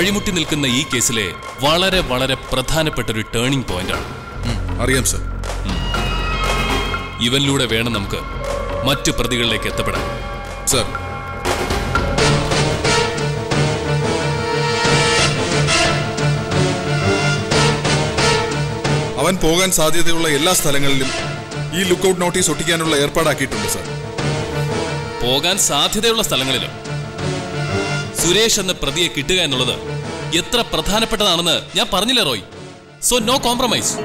വഴിമുട്ടി നിൽക്കുന്ന ഈ കേസിലെ വളരെ വളരെ പ്രധാനപ്പെട്ട ഒരു ടേണിംഗ് പോയിന്റാണ് അറിയാം സർ ഇവനിലൂടെ വേണം നമുക്ക് മറ്റു പ്രതികളിലേക്ക് എത്തപ്പെടാൻ സർ അവൻ പോകാൻ സാധ്യതയുള്ള എല്ലാ സ്ഥലങ്ങളിലും ഈ ലുക്കൌട്ട് നോട്ടീസ് ഒട്ടിക്കാനുള്ള ഏർപ്പാടാക്കിയിട്ടുണ്ട് സർ പോകാൻ സാധ്യതയുള്ള സ്ഥലങ്ങളിലും സുരേഷ് എന്ന പ്രതിയെ കിട്ടുക എന്നുള്ളത് എത്ര പ്രധാനപ്പെട്ടതാണെന്ന് ഞാൻ പറഞ്ഞില്ലേ റോയ് സോ നോ കോംപ്രമൈസ്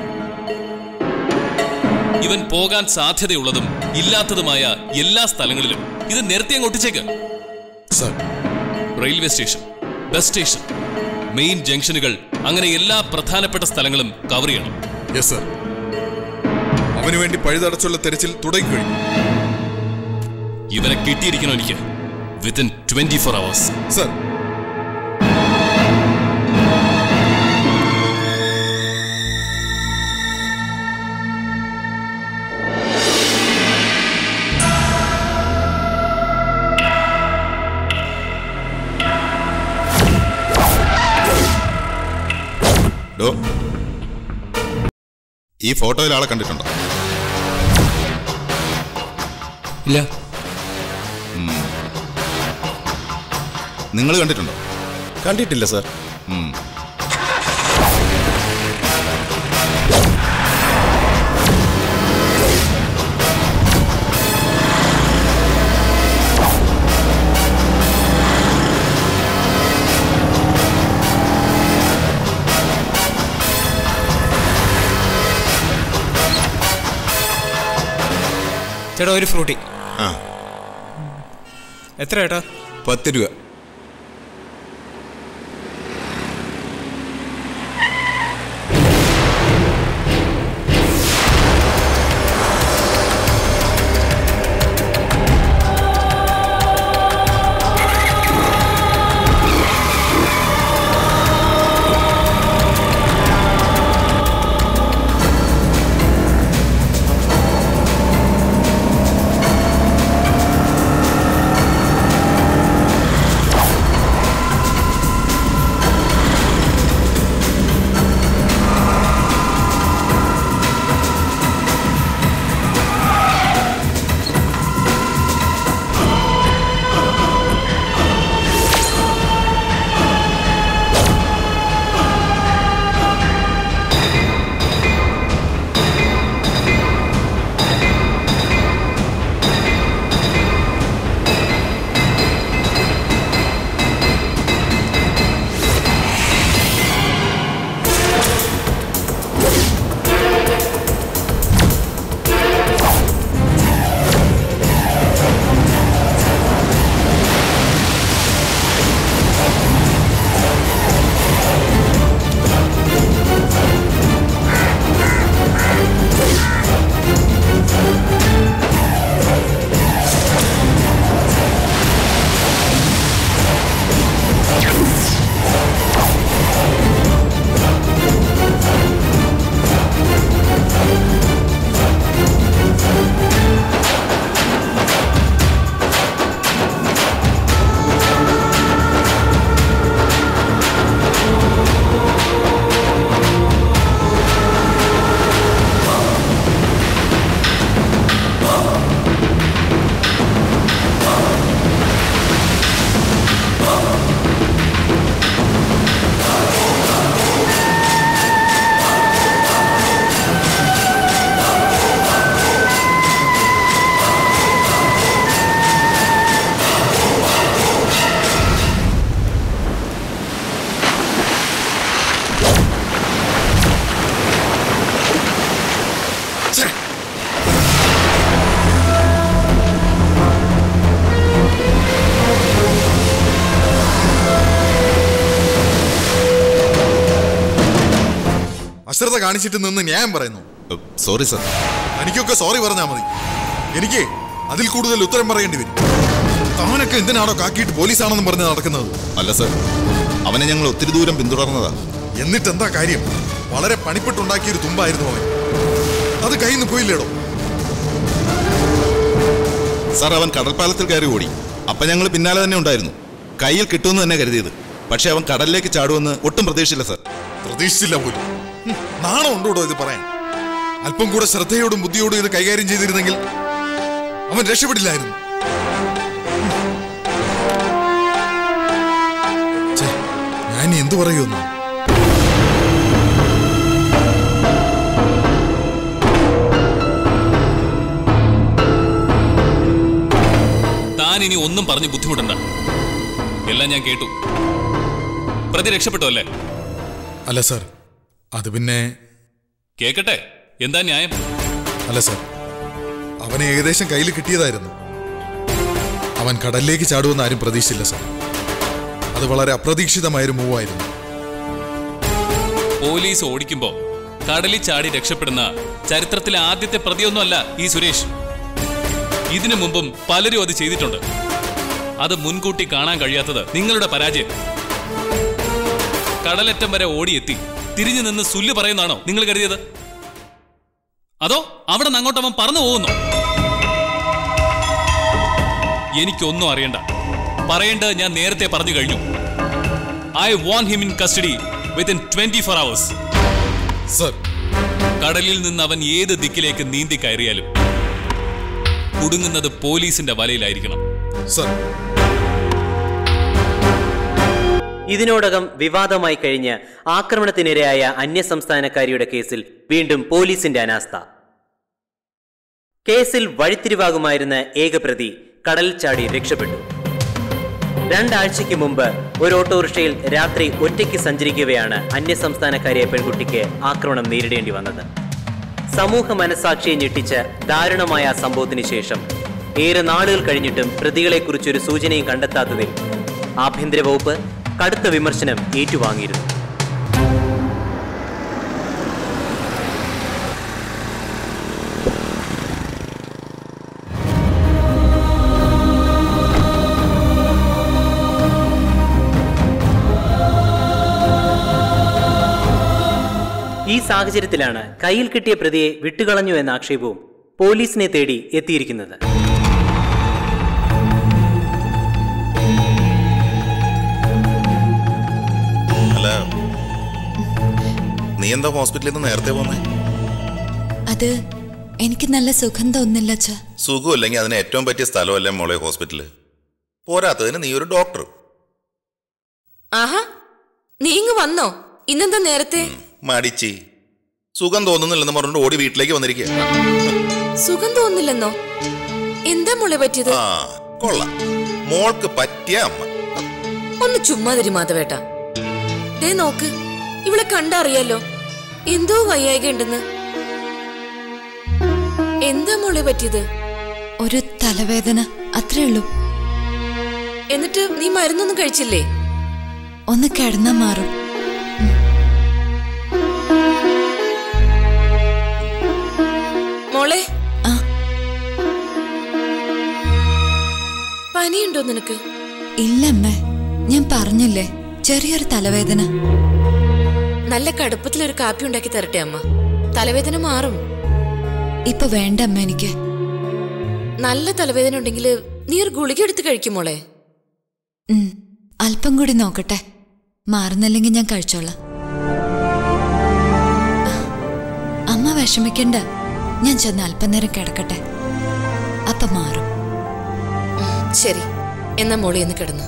ഇവൻ പോകാൻ സാധ്യതയുള്ളതും ഇല്ലാത്തതുമായ എല്ലാ സ്ഥലങ്ങളിലും ഇത് നേരത്തെ അങ്ങ് ഒട്ടിച്ചേക്ക് sir railway station bus station main ജംഗ്ഷനുകൾ അങ്ങനെ എല്ലാ പ്രധാനപ്പെട്ട സ്ഥലങ്ങളും കവർ ചെയ്യണം യെസ് സർ അവന് വേണ്ടി പഴുതടച്ചുള്ള തെരച്ചിൽ തുടങ്ങിക്കഴിഞ്ഞു ഇവനെ കിട്ടിയിരിക്കണം എനിക്ക് within twenty four hours sir ഡോ ഈ ഫോട്ടോയിൽ ആളെ കണ്ടിട്ടുണ്ടോ ഇല്ല നിങ്ങൾ കണ്ടിട്ടുണ്ടോ കണ്ടിട്ടില്ല സാർ ചേട്ടാ ഒരു ഫ്രൂട്ടി ആ എത്ര ചേട്ടാ പത്ത് രൂപ അശ്രദ്ധ കാണിച്ചിട്ട് നിന്ന് ന്യായം പറയുന്നു സോറി സർ എനിക്കൊക്കെ സോറി പറഞ്ഞാൽ മതി എനിക്ക് അതിൽ കൂടുതൽ ഉത്തരം പറയേണ്ടി വരും താനൊക്കെ എന്തിനാണോ കാക്കിയിട്ട് പോലീസാണെന്ന് പറഞ്ഞ് നടക്കുന്നത് അല്ല സർ അവനെ ഞങ്ങൾ ഒത്തിരി ദൂരം പിന്തുടർന്നതാ എന്നിട്ട് എന്താ കാര്യം വളരെ പണിപ്പെട്ടുണ്ടാക്കിയൊരു തുമ്പായിരുന്നു അവൻ അത് കയ്യിൽ നിന്ന് പോയില്ലേടോ സാർ അവൻ കടൽപ്പാലത്തിൽ കയറി ഓടി അപ്പൊ ഞങ്ങൾ പിന്നാലെ തന്നെ ഉണ്ടായിരുന്നു കയ്യിൽ കിട്ടുമെന്ന് തന്നെ കരുതിയത് പക്ഷെ അവൻ കടലിലേക്ക് ചാടുമെന്ന് ഒട്ടും പ്രതീക്ഷിച്ചില്ല സർ പ്രതീക്ഷിച്ചില്ല പോലും ഹും, നാണം ഉണ്ടോടോ ഇത് പറയാൻ അല്പം കൂടെ ശ്രദ്ധയോടും ബുദ്ധിയോടും ഇത് കൈകാര്യം ചെയ്തിരുന്നെങ്കിൽ അവൻ രക്ഷപ്പെടില്ലായിരുന്നു ഛെ, ഞാൻ ഇനി എന്തു പറയുമെന്ന് താൻ ഇനി ഒന്നും പറഞ്ഞ് ബുദ്ധിമുട്ടണ്ട എല്ലാം ഞാൻ കേട്ടു പ്രതി രക്ഷപ്പെട്ടു അല്ലേ അല്ല സാർ അത് പിന്നെ കേക്കട്ടെ എന്താ ന്യായം അല്ല സാർ അവനെ ഏകദേശം കയ്യിൽ കിട്ടിയതായിരുന്നു അവൻ കടലിലേക്ക് ചാടുമെന്ന് ആരും പ്രതീക്ഷിച്ചില്ല സാർ അത് വളരെ അപ്രതീക്ഷിതമായൊരു മൂവായിരുന്നു പോലീസ് ഓടിക്കുമ്പോ കടലിൽ ചാടി രക്ഷപ്പെടുന്ന ചരിത്രത്തിലെ ആദ്യത്തെ പ്രതിയൊന്നുമല്ല ഈ സുരേഷ് ഇതിനു മുമ്പും പലരും അത് ചെയ്തിട്ടുണ്ട് അത് മുൻകൂട്ടി കാണാൻ കഴിയാത്തത് നിങ്ങളുടെ പരാജയം കടലറ്റം വരെ ഓടിയെത്തി തിരിഞ്ഞു നിന്ന് സുല്ല് പറയുന്നതാണോ നിങ്ങൾ കരുതിയത് അതോ അവിടെ നിന്ന് അങ്ങോട്ട് അവൻ പറന്നു പോകുന്നു എനിക്കൊന്നും അറിയണ്ട പറയേണ്ടത് ഞാൻ നേരത്തെ പറഞ്ഞു കഴിഞ്ഞു I want him in custody within twenty four hours sir കടലിൽ നിന്ന് അവൻ ഏത് ദിക്കിലേക്ക് നീന്തി കയറിയാലും കുടുങ്ങുന്നത് പോലീസിന്റെ വലയിലായിരിക്കണം സർ ഇതിനോടകം വിവാദമായി കഴിഞ്ഞ് ആക്രമണത്തിനിരയായ അന്യസംസ്ഥാനക്കാരിയുടെ കേസിൽ വീണ്ടും പോലീസിന്റെ അനാസ്ഥ കേസിൽ വഴിത്തിരിവാകുമായിരുന്ന ഏകപ്രതി കടലിൽ ചാടി രക്ഷപ്പെട്ടു രണ്ടാഴ്ചയ്ക്ക് മുമ്പ് ഒരു ഓട്ടോറിക്ഷയിൽ രാത്രി ഒറ്റയ്ക്ക് സഞ്ചരിക്കവെയാണ് അന്യസംസ്ഥാനക്കാരിയ പെൺകുട്ടിക്ക് ആക്രമണം നേരിടേണ്ടി വന്നത് സമൂഹ മനസാക്ഷിയെ ഞെട്ടിച്ച ദാരുണമായ ആ സംഭവത്തിന് ശേഷം ഏറെ നാളുകൾ കഴിഞ്ഞിട്ടും പ്രതികളെക്കുറിച്ചൊരു സൂചനയും കണ്ടെത്താത്തതിൽ ആഭ്യന്തര വകുപ്പ് കടുത്ത വിമർശനം ഏറ്റുവാങ്ങിയിരുന്നു ഈ സാഹചര്യത്തിലാണ് കയ്യിൽ കിട്ടിയ പ്രതിയെ വിട്ടുകളഞ്ഞു എന്ന ആക്ഷേപവും പോലീസിനെ തേടി എത്തിയിരിക്കുന്നത് അല്ല നീ എന്താ ഹോസ്പിറ്റലിൽ നിന്ന് നേരത്തെ പോന്നേ അത് എനിക്ക് നല്ല സുഖം തോന്നുന്നില്ല അച്ഛാ സുഖമില്ലെങ്കിൽ അതിന് ഏറ്റവും പറ്റിയ സ്ഥലമല്ലേ മോളെ ഹോസ്പിറ്റല് പോരാത്തതിന് നീ ഒരു ഡോക്ടർ ആഹാ നീ ഇങ്ങ് വന്നോ ഇന്നെന്താ നേരത്തെ മടിച്ചി സുഖം തോന്നുന്നില്ലെന്ന് പറഞ്ഞിട്ട് ഓടി വീട്ടിലേക്ക് വന്നിരിക്കുക സുഖം തോന്നുന്നില്ലെന്നോ എന്താ മോളെ പറ്റിയത് ആ കൊള്ളാം മോൾക്ക് പറ്റിയ അമ്മ ഒന്ന് ചുമ്മാ തരി മാധവേട്ട ദേ നോക്ക് ഇവളെ കണ്ടറിയാലോ എന്തോ വയ്യായിക ഉണ്ടെന്ന് എന്താ മോളെ പറ്റിയത് ഒരു തലവേദന അത്രേ ഉള്ളൂ എന്നിട്ട് നീ മരുന്നൊന്നും കഴിച്ചില്ലേ ഒന്ന് കിടന്നാ മാറും മോളെ ആ പനിയുണ്ടോ നിനക്ക് ഇല്ലമ്മേ ഞാൻ പറഞ്ഞില്ലേ ചെറിയൊരു തലവേദന നല്ല കടുപ്പത്തിലൊരു കാപ്പി ഉണ്ടാക്കി തരട്ടെ അമ്മ തലവേദന മാറും ഇപ്പൊ വേണ്ട അമ്മ എനിക്ക് നല്ല തലവേദന ഉണ്ടെങ്കിൽ നീ ഒരു ഗുളിക എടുത്ത് കഴിക്കും മോളെ ഉം, അല്പം കൂടി നോക്കട്ടെ മാറുന്നില്ലെങ്കിൽ ഞാൻ കഴിച്ചോളാം ആ, അമ്മ വിഷമിക്കണ്ട ഞാൻ ചെന്ന് അല്പനേരം കിടക്കട്ടെ അപ്പൊ മാറും ശരി എന്നാ മോളി ഒന്ന് കിടന്നു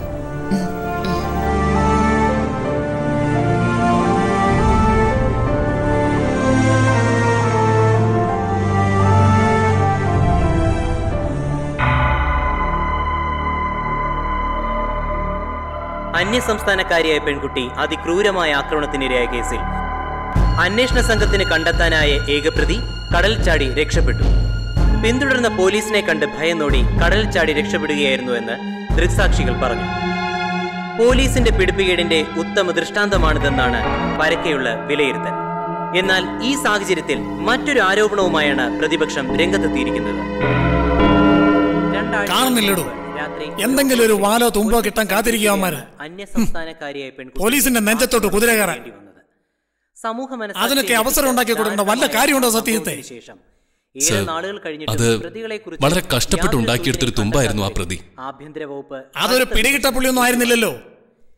അന്യസംസ്ഥാനക്കാരിയായ പെൺകുട്ടി അതിക്രൂരമായ ആക്രമണത്തിനിരയായ കേസിൽ അന്വേഷണ സംഘത്തിന് കണ്ടെത്താനായ ഏകപ്രതി കടൽ ചാടി രക്ഷപ്പെട്ടു പിന്തുടർന്ന പോലീസിനെ കണ്ട് ഭയന്നോടി കടൽ ചാടി രക്ഷപ്പെടുകയായിരുന്നുവെന്ന് ദൃക്സാക്ഷികൾ പറഞ്ഞു പോലീസിന്റെ പിടിപ്പുകേടിന്റെ ഉത്തമ ദൃഷ്ടാന്തമാണിതെന്നാണ് പരക്കെയുള്ള വിലയിരുത്തൽ എന്നാൽ ഈ സാഹചര്യത്തിൽ മറ്റൊരു ആരോപണവുമായാണ് പ്രതിപക്ഷം രംഗത്തെത്തിയിരിക്കുന്നത് രണ്ടാഴ്ച കാണുന്നില്ലടോ. മുമ്പ് രാത്രി എന്തെങ്കിലും ഒരു വാലോ തുമ്പോ കിട്ടാൻ കാത്തിരിക്കുക അവന്മാര് അന്യസംസ്ഥാനക്കാരിയായ പെൺകുട്ടി പോലീസിന്റെ നെഞ്ചത്തോട്ട് കുതിര കയറാൻ. വേണ്ടി വന്നത്. സമൂഹ മനസ്സാക്ഷിയെ അതിനൊക്കെ അവസരം ഉണ്ടാക്കി കൊടുക്കേണ്ട വല്ല കാര്യമുണ്ടോ സത്യത്തെ? ശേഷം ഏറെ സർ, നാളുകൾ കഴിഞ്ഞിട്ടും അത് പ്രതികളെക്കുറിച്ച് വളരെ കഷ്ടപ്പെട്ട് യാതൊരു ഉണ്ടാക്കിയെടുത്തൊരു സൂചനയും തുമ്പായിരുന്നു ആ കണ്ടെത്താതെ പ്രതി. ആഭ്യന്തര വകുപ്പ് അതൊരു പിടികിട്ട പുള്ളിയൊന്നും ആയിരുന്നില്ലല്ലോ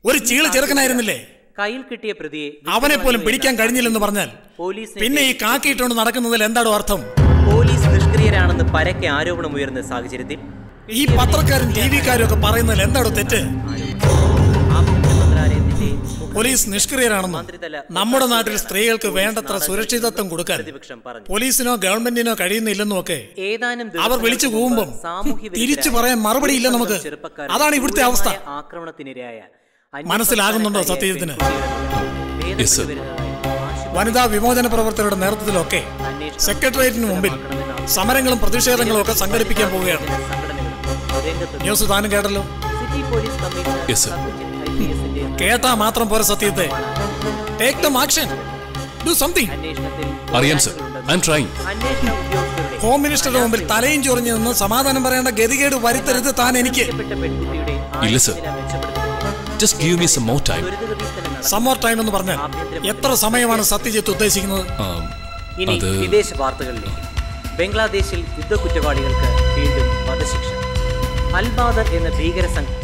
ഒരു ചീള ചെറുക്കനായിരുന്നില്ലേ കയ്യിൽ കിട്ടിയ പ്രതിയെ അവനെ പോലും പിടിക്കാൻ കഴിഞ്ഞില്ലെന്ന് പറഞ്ഞാൽ പോലീസിനെ പിന്നെ ഈ കാക്കിയിട്ടുകൊണ്ട് നടക്കുന്നതിൽ എന്താണോ അർത്ഥം പോലീസ് നിഷ്ക്രിയരാണെന്ന് പരക്കെ ആരോപണം ഉയർന്ന സാഹചര്യത്തിൽ ഈ പത്രക്കാരും ടി വിക്കാരും ഒക്കെ പറയുന്നതിൽ എന്താണോ തെറ്റ് ആഭ്യന്തര മന്ത്രാലയത്തിന്റെ പോലീസ് നിഷ്ക്രിയരാണെന്നും മന്ത്രിതല നമ്മുടെ നാട്ടിൽ സ്ത്രീകൾക്ക് വേണ്ടത്ര സുരക്ഷിതത്വം കൊടുക്കാൻ പ്രതിപക്ഷം പറഞ്ഞു പോലീസിനോ ഗവൺമെന്റിനോ കഴിയുന്നില്ലെന്നും ഒക്കെ ഏതാനും അവർ ദിവസങ്ങൾക്ക് വിളിച്ചു മുമ്പ് കൂവുമ്പം സാമൂഹ്യ തിരിച്ചു വിരുദ്ധരായ പറയാൻ മറുപടിയില്ല ഒരു നമുക്ക്. സംഘം ചെറുപ്പക്കാരുടെ അതാണ് ഇവിടുത്തെ അവസ്ഥ. ക്രൂരമായ ആക്രമണത്തിനിരയായ അന്യസംസ്ഥാനക്കാരിയായ മനസ്സിലാകുന്നുണ്ടോ സത്യത്തിന്? പെൺകുട്ടിയുടെ Yes, sir. ഭേദപ്പെട്ടു വരുന്നതായി വനിതാ വിമോചന പ്രവർത്തകരുടെ നേതൃത്വത്തിലൊക്കെ അന്വേഷണം സെക്രട്ടേറിയറ്റിന് മുമ്പിൽ സമരങ്ങളും പ്രതിഷേധങ്ങളും ഒക്കെ സംഘടിപ്പിക്കാൻ പോവുകയാണ് സംഘടനകളും രംഗത്ത് ന്യൂസ് താനും കേട്ടല്ലോ city police commissioner Yes, sir. Satyajith ഐപിഎസിന്റെ കേട്ടാ മാത്രം പോരെ സത്യത്തെ take them action do something അന്വേഷണത്തിൽ അറിയാം സർ ഐ എം ട്രൈങ് അന്വേഷണ ഉദ്യോഗസ്ഥരുടെ ഹോം മിനിസ്റ്ററുടെ മുമ്പിൽ തലയും ചൊറിഞ്ഞു നിന്ന് സമാധാനം പറയേണ്ട ഗതികേട് വരുത്തരുത് താൻ എനിക്ക് ആക്രമിക്കപ്പെട്ട പെൺകുട്ടിയുടെ ഇല്ല, സർ. ആയുസ്സിനെ മെച്ചപ്പെടുത്തുന്നതിന് just give me some more time ത്വരിതഗതിയിൽ തന്നെ നടക്കണം. സമ്മർ ടൈം എന്ന് പറഞ്ഞാൽ എത്ര സമയമാണ് സത്യജിത്ത് ഉദ്ദേശിക്കുന്നത് ഇനി അത് വിദേശ വാർത്തകളിലേക്ക് ബംഗ്ലാദേശിൽ യുദ്ധക്കുറ്റവാളികൾക്ക് വീണ്ടും വധശിക്ഷ അൽബാദർ എന്ന ഭീകര സംഘം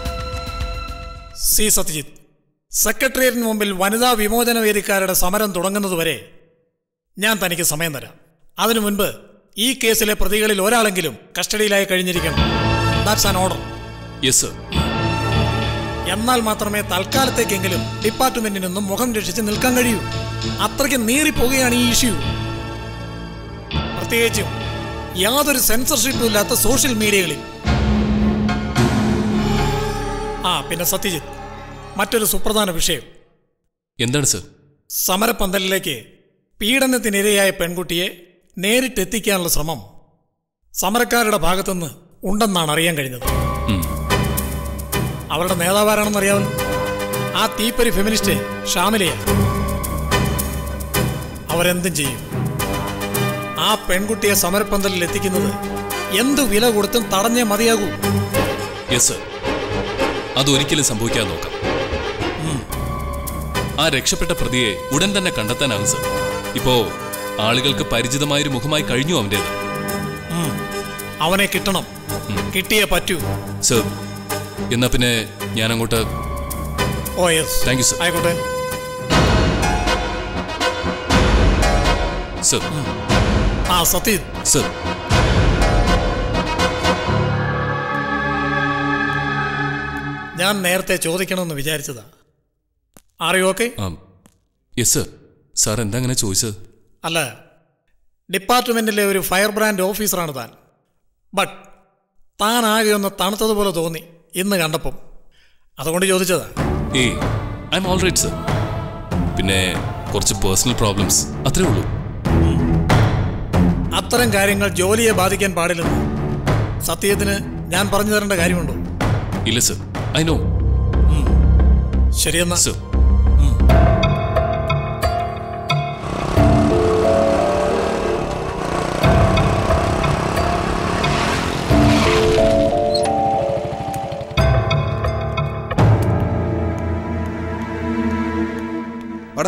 സി സത്യജിത്ത് സെക്രട്ടേറിയറ്റിന് മുമ്പിൽ വനിതാ വിമോചന വേദിക്കാരുടെ സമരം തുടങ്ങുന്നതുവരെ ഞാൻ തനിക്ക് സമയം തരാം അതിനു മുൻപ് ഈ കേസിലെ പ്രതികളിൽ ഒരാളെങ്കിലും കസ്റ്റഡിയിലായി കഴിഞ്ഞിരിക്കണം that's an order yes sir എന്നാൽ മാത്രമേ തൽക്കാലത്തേക്കെങ്കിലും ഡിപ്പാർട്ട്മെന്റിൽ നിന്നും മുഖം രക്ഷിച്ച് നിൽക്കാൻ കഴിയൂ അത്രയ്ക്ക് നീറിപ്പോകുകയാണ് ഈ ഇഷ്യൂ പ്രത്യേകിച്ചും യാതൊരു സെൻസർഷിപ്പും ഇല്ലാത്ത സോഷ്യൽ മീഡിയകളിൽ ആ പിന്നെ സത്യജിത്ത് മറ്റൊരു സുപ്രധാന വിഷയം എന്താണ് സർ സമരപ്പന്തലിലേക്ക് പീഡനത്തിനിരയായ പെൺകുട്ടിയെ നേരിട്ടെത്തിക്കാനുള്ള ശ്രമം സമരക്കാരുടെ ഭാഗത്തുനിന്ന് ഉണ്ടെന്നാണ് അറിയാൻ കഴിഞ്ഞത് അവരുടെ നേതാവാരാണെന്ന് അറിയാമല്ലോ ആ തീപ്പരി ഫെമിനിസ്റ്റ് ഷാമിലയാണ് അവരെന്തും ചെയ്യും ആ പെൺകുട്ടിയെ സമരപ്പന്തലിൽ എത്തിക്കുന്നത് എന്തു വില കൊടുത്തും തടഞ്ഞേ മതിയാകൂ യെസ് സർ അതൊരിക്കലും സംഭവിക്കാതെ നോക്കാം ആ രക്ഷപ്പെട്ട പ്രതിയെ ഉടൻ തന്നെ കണ്ടെത്താനാകും സർ ഇപ്പോ ആളുകൾക്ക് പരിചിതമായൊരു മുഖമായി കഴിഞ്ഞു അവൻ്റേത് അവനെ കിട്ടണം കിട്ടിയേ പറ്റൂ സർ എന്നാ പിന്നെ ഞാൻ അങ്ങോട്ട് oh yes thank you sir ആയിക്കോട്ടെ സർ ആ സത്യ സർ ഞാൻ നേരത്തെ ചോദിക്കണമെന്ന് വിചാരിച്ചതാ അറിയോ ഓക്കെ യെസ് സർ സാർ എന്താ അങ്ങനെ ചോദിച്ചത് അല്ല ഡിപ്പാർട്ട്മെന്റിലെ ഒരു ഫയർ ബ്രാൻഡ് ഓഫീസറാണ് താൻ ബട്ട് താൻ ആകെ ഒന്ന് തണുത്തതുപോലെ തോന്നി ഇന്ന് കണ്ടപ്പം അതുകൊണ്ട് ചോദിച്ചതാ ഏയ് I am all right sir പിന്നെ കുറച്ച് പേഴ്സണൽ പ്രോബ്ലംസ് അത്രേ ഉള്ളൂ അത്തരം കാര്യങ്ങൾ ജോലിയെ ബാധിക്കാൻ പാടില്ലെന്ന് സത്യത്തിന് ഞാൻ പറഞ്ഞു തരേണ്ട കാര്യമുണ്ടോ ഇല്ല സർ ഐ നോ ശരിയെന്നാ സർ വാടാ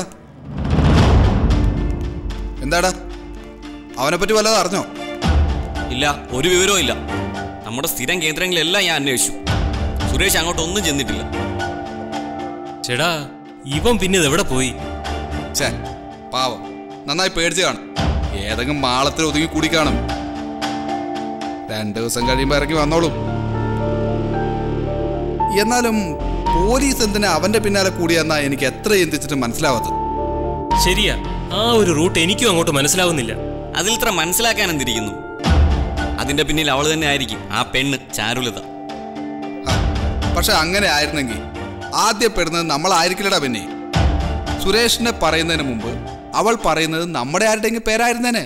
എന്താടാ അവനെ പറ്റി വല്ലതും അറിഞ്ഞോ ഇല്ല ഒരു വിവരവും ഇല്ല നമ്മുടെ സ്ഥിരം കേന്ദ്രങ്ങളിലെല്ലാം ഞാൻ അന്വേഷിച്ചു സുരേഷ് അങ്ങോട്ട് ഒന്നും ചെന്നിട്ടില്ല ചേടാ ഇവൻ പിന്നെ ഇത് എവിടെ പോയി ഛേ പാവം നന്നായി പേടിച്ച് കാണും ഏതെങ്കിലും മാളത്തിൽ ഒതുങ്ങി കൂടി കാണും രണ്ടു ദിവസം കഴിയുമ്പോൾ ഇറങ്ങി വന്നോളും എന്നാലും പോലീസ് എന്തിനാ അവന്റെ പിന്നാലെ കൂടിയെന്നാ എനിക്ക് എത്ര ചിന്തിച്ചിട്ട് മനസ്സിലാവാത്തത് ശരിയാ ആ ഒരു റൂട്ട് എനിക്കും അങ്ങോട്ട് മനസ്സിലാവുന്നില്ല അതിൽ ഇത്ര മനസ്സിലാക്കാൻ എന്തിരിക്കുന്നു അതിന്റെ പിന്നിൽ അവൾ തന്നെ ആയിരിക്കും ആ പെണ്ണ് ചാരുലത ആ, പക്ഷെ അങ്ങനെ ആയിരുന്നെങ്കിൽ ആദ്യം പെടുന്നത് നമ്മളായിരിക്കില്ലടാ പിന്നെ സുരേഷിനെ പറയുന്നതിന് മുമ്പ് അവൾ പറയുന്നത് നമ്മുടെ ആരുടെയെങ്കിലും പേരായിരുന്നേനെ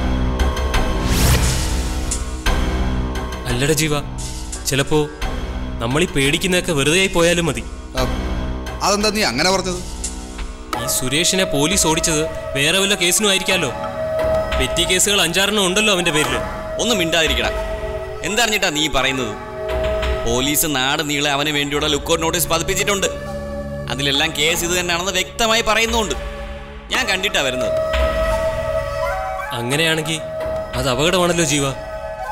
അല്ലട ജീവ ചിലപ്പോ നമ്മൾ ഈ പേടിക്കുന്നതൊക്കെ വെറുതെ ആയി പോയാലും മതി ആ, അതെന്താ നീ അങ്ങനെ പറഞ്ഞത് ഈ സുരേഷിനെ പോലീസ് ഓടിച്ചത് വേറെ വല്ല കേസിനും ആയിരിക്കാമല്ലോ പെറ്റി കേസുകൾ അഞ്ചാറെണ്ണം ഉണ്ടല്ലോ അവന്റെ പേരിൽ ഒന്നും മിണ്ടാതിരിക്കടാ എന്തറിഞ്ഞിട്ടാ നീ പറയുന്നത് പോലീസ് നാട് നീളെ അവന് വേണ്ടിയുള്ള ലുക്കൗട്ട് നോട്ടീസ് പതിപ്പിച്ചിട്ടുണ്ട് അതിലെല്ലാം കേസ് ഇത് തന്നെയാണെന്ന് വ്യക്തമായി പറയുന്നുണ്ട് ഞാൻ കണ്ടിട്ടാ വരുന്നത് അങ്ങനെയാണെങ്കിൽ അത് അപകടമാണല്ലോ ജീവ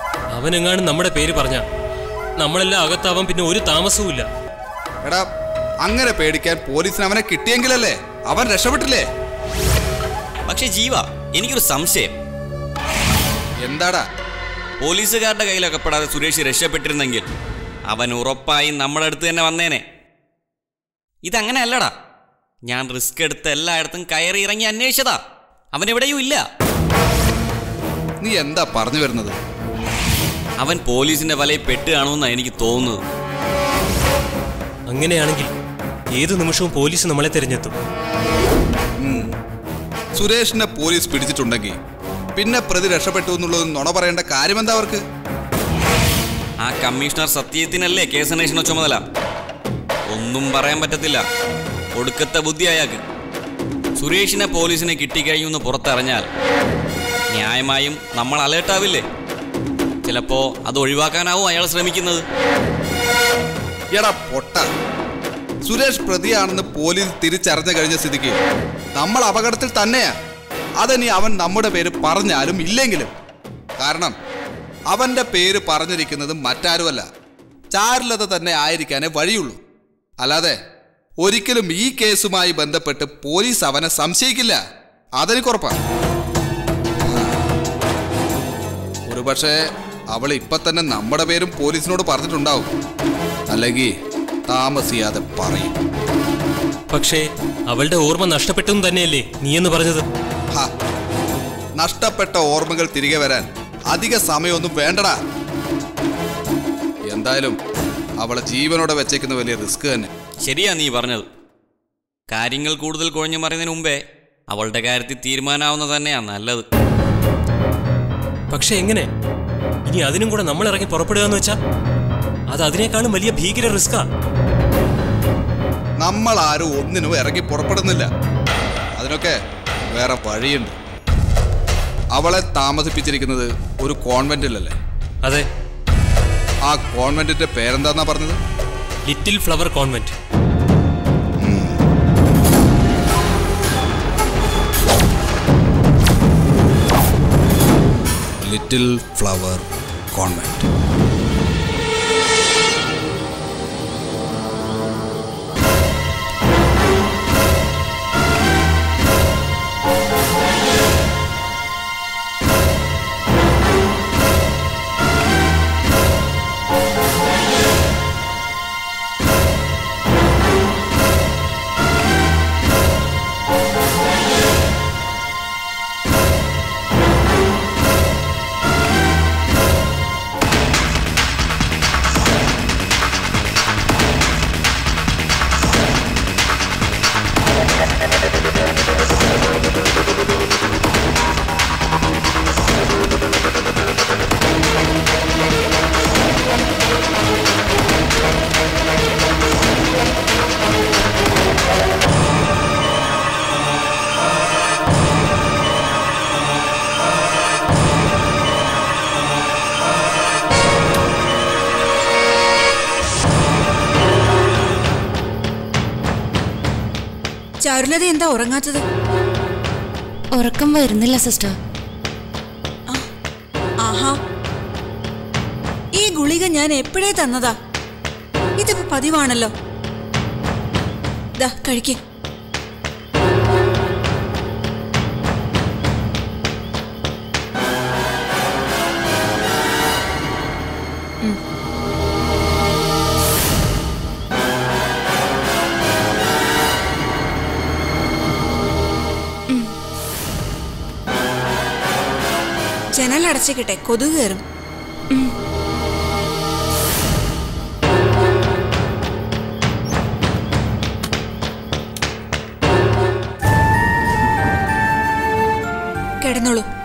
അവനെങ്ങാനും നമ്മുടെ പേര് പറഞ്ഞ നമ്മളെല്ലാം അകത്താവാൻ പിന്നെ ഒരു താമസവും ഇല്ല എടാ അങ്ങനെ പേടിക്കാൻ പോലീസിന് അവനെ കിട്ടിയെങ്കിലല്ലേ അവൻ രക്ഷപ്പെട്ടില്ലേ പക്ഷെ ജീവ എനിക്കൊരു സംശയം എന്താടാ പോലീസുകാരുടെ കയ്യിലകപ്പെടാതെ സുരേഷ് രക്ഷപ്പെട്ടിരുന്നെങ്കിൽ അവൻ ഉറപ്പായും നമ്മുടെ അടുത്ത് തന്നെ വന്നേനെ ഇതങ്ങനെ അല്ലടാ ഞാൻ റിസ്ക് എടുത്ത് എല്ലായിടത്തും കയറി ഇറങ്ങി അന്വേഷിച്ചതാ അവൻ എവിടെയും ഇല്ല നീ എന്താ പറഞ്ഞു വരുന്നത് അവൻ പോലീസിന്റെ വലയിൽ പെട്ട് കാണുമെന്നാണ് എനിക്ക് തോന്നുന്നത് അങ്ങനെയാണെങ്കിൽ ഏതു നിമിഷവും പോലീസ് നമ്മളെ തിരഞ്ഞെത്തും സുരേഷിനെ പോലീസ് പിടിച്ചിട്ടുണ്ടെങ്കിൽ പിന്നെ പ്രതി രക്ഷപ്പെട്ടു എന്നുള്ളത് നുണ പറയേണ്ട കാര്യമെന്താ അവർക്ക് ആ കമ്മീഷണർ സത്യത്തിനല്ലേ കേസന്വേഷണ ചുമതല ഒന്നും പറയാൻ പറ്റത്തില്ല ഒടുക്കത്തെ ബുദ്ധി അയാൾക്ക് സുരേഷിനെ പോലീസിനെ കിട്ടിക്കഴിഞ്ഞു എന്ന് പുറത്തറിഞ്ഞാൽ ന്യായമായും നമ്മൾ അലേർട്ടാവില്ലേ ചിലപ്പോ അത് ഒഴിവാക്കാനാവും അയാൾ ശ്രമിക്കുന്നത് എടാ പൊട്ട സുരേഷ് പ്രതിയാണെന്ന് പോലീസ് തിരിച്ചറിഞ്ഞു കഴിഞ്ഞ സ്ഥിതിക്ക് നമ്മൾ അപകടത്തിൽ തന്നെയാ അതിനി അവൻ നമ്മുടെ പേര് പറഞ്ഞാലും ഇല്ലെങ്കിലും കാരണം അവന്റെ പേര് പറഞ്ഞിരിക്കുന്നത് മറ്റാരുമല്ല ചാരുലത തന്നെ ആയിരിക്കാനേ വഴിയുള്ളൂ അല്ലാതെ ഒരിക്കലും ഈ കേസുമായി ബന്ധപ്പെട്ട് പോലീസ് അവനെ സംശയിക്കില്ല അതെനിക്കുറപ്പാ ഒരുപക്ഷെ അവൾ ഇപ്പൊ തന്നെ നമ്മുടെ പേരും പോലീസിനോട് പറഞ്ഞിട്ടുണ്ടാവും അല്ലെങ്കിൽ താമസിയാതെ പറയും പക്ഷേ അവളുടെ ഓർമ്മ നഷ്ടപ്പെട്ടെന്ന് തന്നെയല്ലേ നീയെന്ന് പറഞ്ഞത് ഹ, നഷ്ടപ്പെട്ട ഓർമ്മകൾ തിരികെ വരാൻ അധിക സമയമൊന്നും വേണ്ടടാ എന്തായാലും അവളെ ജീവനോടെ വെച്ചേക്കുന്ന വലിയ റിസ്ക് തന്നെ ശരിയാ നീ പറഞ്ഞത് കാര്യങ്ങൾ കൂടുതൽ കുഴഞ്ഞു മറിയുന്നതിന് മുമ്പേ അവളുടെ കാര്യത്തിൽ തീരുമാനാവുന്നത് തന്നെയാ നല്ലത് പക്ഷെ എങ്ങനെ ഇനി അതിനും കൂടെ നമ്മൾ ഇറങ്ങി പുറപ്പെടുക എന്ന് വെച്ചാ അത് അതിനേക്കാളും വലിയ ഭീകര റിസ്കാ നമ്മൾ ആരും ഒന്നിനും ഇറങ്ങി പുറപ്പെടുന്നില്ല അതിനൊക്കെ വേറെ വഴിയുണ്ട് അവളെ താമസിപ്പിച്ചിരിക്കുന്നത് ഒരു കോൺവെന്റിലല്ലേ അതെ ആ കോൺവെന്റിന്റെ പേരെന്താന്നാ പറഞ്ഞത് little flower convent little flower convent Charulata എന്താ ഉറങ്ങാത്തത് ഉറക്കം വരുന്നില്ല സിസ്റ്റർ ആഹാ ഈ ഗുളിക ഞാൻ എപ്പോഴേ തന്നതാ ഇതിപ്പോ പതിവാണല്ലോ ദാ കഴിക്കേ ജനൽ അടച്ചേക്കട്ടെ കൊതുക് കയറും കിടന്നോളൂ